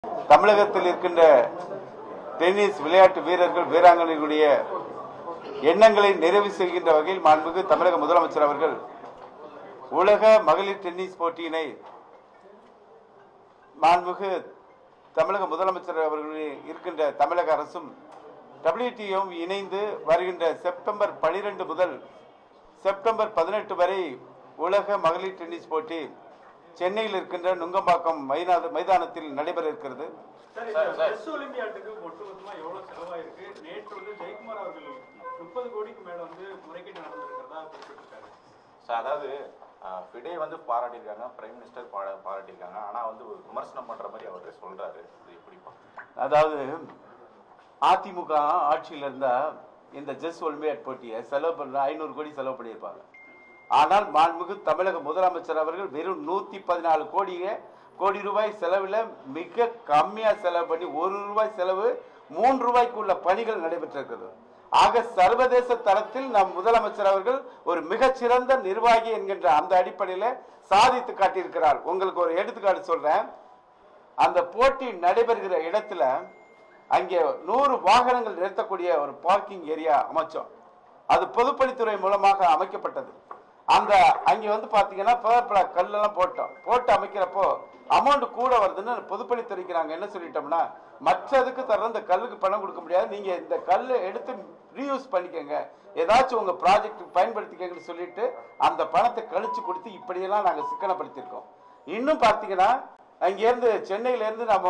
தமிழகத்தில் இருக்கின்ற டென்னிஸ் விளையாட்டு வீரர்கள் வீராங்கனைகளுடைய எண்ணங்களை நிறைவு செய்கின்ற வகையில் மாண்புமிகு தமிழக முதலமைச்சர் அவர்கள் உலக மகளிர் டென்னிஸ் போட்டியினை மாண்புமிகு தமிழக முதலமைச்சர் அவர்கள் இருக்கின்ற தமிழக அரசும் டபிள்யூடியும் இணைந்து வருகின்ற செப்டம்பர் 12 முதல் செப்டம்பர் பதினெட்டு வரை உலக மகளிர் டென்னிஸ் போட்டி சென்னையில் இருக்கின்ற நுங்கம்பாக்கம் மைதான மைதானத்தில் நடைபெற இருக்கிறது சார் இந்த செஸ் ஒலிம்பியாட்டுக்கு ஒட்டுமொத்தமா எவ்வளவு செலவாயிருக்கு நேற்று வந்து ஜெயக்குமார் அவர்கள் முப்பது கோடிக்கு மேல வந்து முறைகேட்டு நடந்திருக்கிறதா குறிப்பிட்டிருக்காரு ஸோ அதாவது அஹ், ஃபிடே வந்து பாராட்டியிருக்காங்க பிரைம் மினிஸ்டர் பாரா பாராட்டியிருக்காங்க ஆனால் வந்து ஒரு விமர்சனம் பண்ணுற மாதிரி அவர் சொல்கிறாரு இது எப்படி பார்க்கணும்? அதாவது அதிமுக ஆட்சியில் இருந்தா இந்த ஜெஸ் ஒலிம்பியாட் போட்டியை செலவு பண்ண ஐநூறு கோடி செலவு பண்ணியிருப்பாங்க ஆனால் மாண்புமிகு தமிழக முதலமைச்சர் அவர்கள் வெறும் நூத்தி பதினாலு கோடியே கோடி ரூபாய் செலவில் மிக கம்மியா செலவு பண்ணி ஒரு ரூபாய் செலவு மூன்று ரூபாய்க்கு உள்ள பணிகள் நடைபெற்றிருக்கிறது ஆக சர்வதேச தரத்தில் நம் முதலமைச்சர் அவர்கள் ஒரு மிகச்சிறந்த நிர்வாகி என்கின்ற அந்த அடிப்படையில் சாதித்து காட்டியிருக்கிறார் உங்களுக்கு ஒரு எடுத்துக்காட்டு சொல்றேன் அந்த போட்டி நடைபெறுகிற இடத்துல அங்கே நூறு வாகனங்கள் நிறுத்தக்கூடிய ஒரு பார்க்கிங் ஏரியா அமைச்சோம் அது பொதுப்பணித்துறை மூலமாக அமைக்கப்பட்டது அந்த அங்கே வந்து பார்த்தீங்கன்னா பேப்பர கல்லெல்லாம் போட்டோம் போட்டு அமைக்கிறப்போ அமௌண்ட் கூட வருதுன்னு பொதுப்பணித்துறைக்கு நாங்கள் என்ன சொல்லிட்டோம்னா மற்றதுக்கு தர இந்த கல்லுக்கு பணம் கொடுக்க முடியாது நீங்கள் இந்த கல்லை எடுத்து ரீயூஸ் பண்ணிக்கோங்க ஏதாச்சும் உங்கள் ப்ராஜெக்ட்டுக்கு பயன்படுத்திக்கங்கன்னு சொல்லிட்டு அந்த பணத்தை கழிச்சு கொடுத்து இப்படியெல்லாம் நாங்கள் சிக்கனப்படுத்தியிருக்கோம் இன்னும் பார்த்தீங்கன்னா அங்கேருந்து சென்னையிலேருந்து நம்ம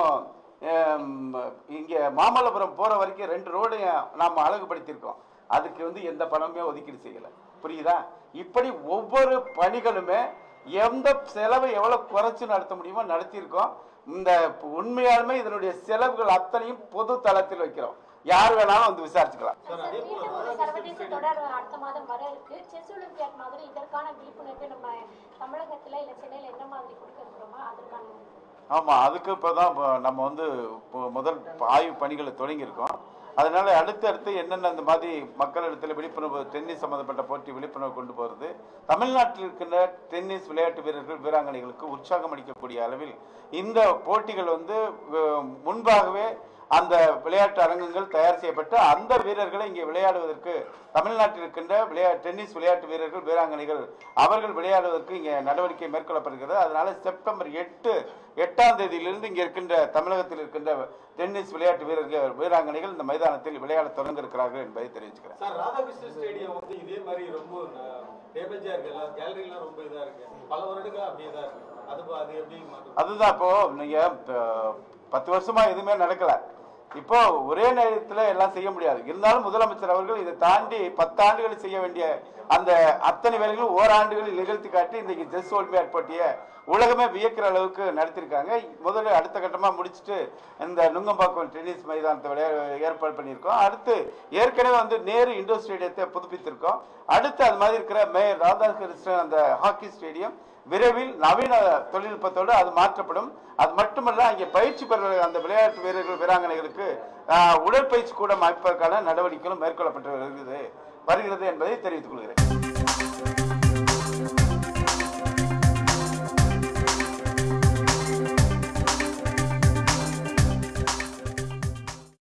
ஹம், இங்கே மாமல்லபுரம் போகிற வரைக்கும் ரெண்டு ரோடையும் நாம் அழகுபடுத்தியிருக்கோம் அதுக்கு வந்து எந்த பணமுமே ஒதுக்கீடு செய்யலை புரியுதா இப்படி ஒவ்வொரு பணிகளுமே எந்த செலவை எவ்வளோ குறைச்சு நடத்த முடியுமோ நடத்தியிருக்கோம் இந்த உண்மையாலுமே இதனுடைய செலவுகள் அத்தனையும் பொது தளத்தில் வைக்கிறோம் யார் வேணாலும் வந்து விசாரிச்சுக்கலாம் சார் அதே போல மீண்டும் ஒரு சர்வதேச தொடர் அடுத்த மாதம் வர இருக்கு செஸ் ஒலிம்பியாட் மாதிரி இதற்கான விழிப்புணர்வு நம்ம தமிழகத்துல இல்ல சென்னையில என்ன மாதிரி கொடுக்க இருக்கிறோமோ அதற்கான ஆமாம் அதுக்கு இப்போ தான் நம்ம வந்து இப்போ முதல் ஆய்வு பணிகளை தொடங்கியிருக்கோம் அதனால அடுத்தடுத்து என்னென்ன இந்த மாதிரி மக்களிடத்தில் விழிப்புணர்வு டென்னிஸ் சம்மந்தப்பட்ட போட்டி விழிப்புணர்வு கொண்டு போகிறது தமிழ்நாட்டில் இருக்கின்ற டென்னிஸ் விளையாட்டு வீரர்கள் வீராங்கனைகளுக்கு உற்சாகம் அளிக்கக்கூடிய அளவில் இந்த போட்டிகள் வந்து அஹ், முன்பாகவே அந்த விளையாட்டு அரங்கங்கள் தயார் செய்யப்பட்டு அந்த வீரர்களை இங்கே விளையாடுவதற்கு தமிழ்நாட்டில் இருக்கின்ற விளையா டென்னிஸ் விளையாட்டு வீரர்கள் வீராங்கனைகள் அவர்கள் விளையாடுவதற்கு இங்கே நடவடிக்கை மேற்கொள்ளப்படுகிறது அதனால செப்டம்பர் எட்டு எட்டாம் தேதியிலிருந்து இங்கே இருக்கின்ற தமிழகத்தில் இருக்கின்ற டென்னிஸ் விளையாட்டு வீரர்கள் வீராங்கனைகள் இந்த மைதானத்தில் விளையாட தொடங்க இருக்கிறார்கள் என்பதை தெரிவிச்சுக்கிறேன் சார் ராதாகிருஷ்ணன் ஸ்டேடியம் வந்து இதே மாதிரி ரொம்ப டேமேஜா இருக்கு எல்லாம் கேலரிலாம் ரொம்ப இதா இருக்கு பல வருடங்களா அப்படியே தான் இருக்கு அது அது எப்படி மாற்றம் அதுதான் இப்போ நீங்க அஹ், பத்து வருஷமா எதுவுமே நடக்கல இப்போ ஒரே நேரத்தில் எல்லாம் செய்ய முடியாது இருந்தாலும் முதலமைச்சர் அவர்கள் இதை தாண்டி பத்தாண்டுகள் செய்ய வேண்டிய அந்த அத்தனை வேலைகளும் ஓராண்டுகளில் நிகழ்த்தி காட்டி இன்னைக்கு செஸ் ஒலிம்பியாட் போட்டியை உலகமே வியக்கிற அளவுக்கு நடத்திருக்காங்க முதல்ல அடுத்த கட்டமாக முடிச்சுட்டு இந்த நுங்கம்பாக்கம் டென்னிஸ் மைதானத்தை விளையா ஏற்பாடு பண்ணியிருக்கோம் அடுத்து ஏற்கனவே வந்து நேரு இண்டோர் ஸ்டேடியத்தை புதுப்பித்திருக்கோம் அடுத்து அது மாதிரி இருக்கிற மேயர் ராதாகிருஷ்ணன் அந்த ஹாக்கி ஸ்டேடியம் விரைவில் நவீன தொழில்நுட்பத்தோடு அது மாற்றப்படும் அது மட்டுமல்ல அங்கே பயிற்சி பெற அந்த விளையாட்டு வீரர்கள் வீராங்கனைகளுக்கு ஆஹ், உடற்பயிற்சி கூடம் அமைப்பதற்கான நடவடிக்கைகளும் மேற்கொள்ளப்பட்டு வருகிறது வருகிறது என்பதை தெரிவித்துக் கொள்கிறேன்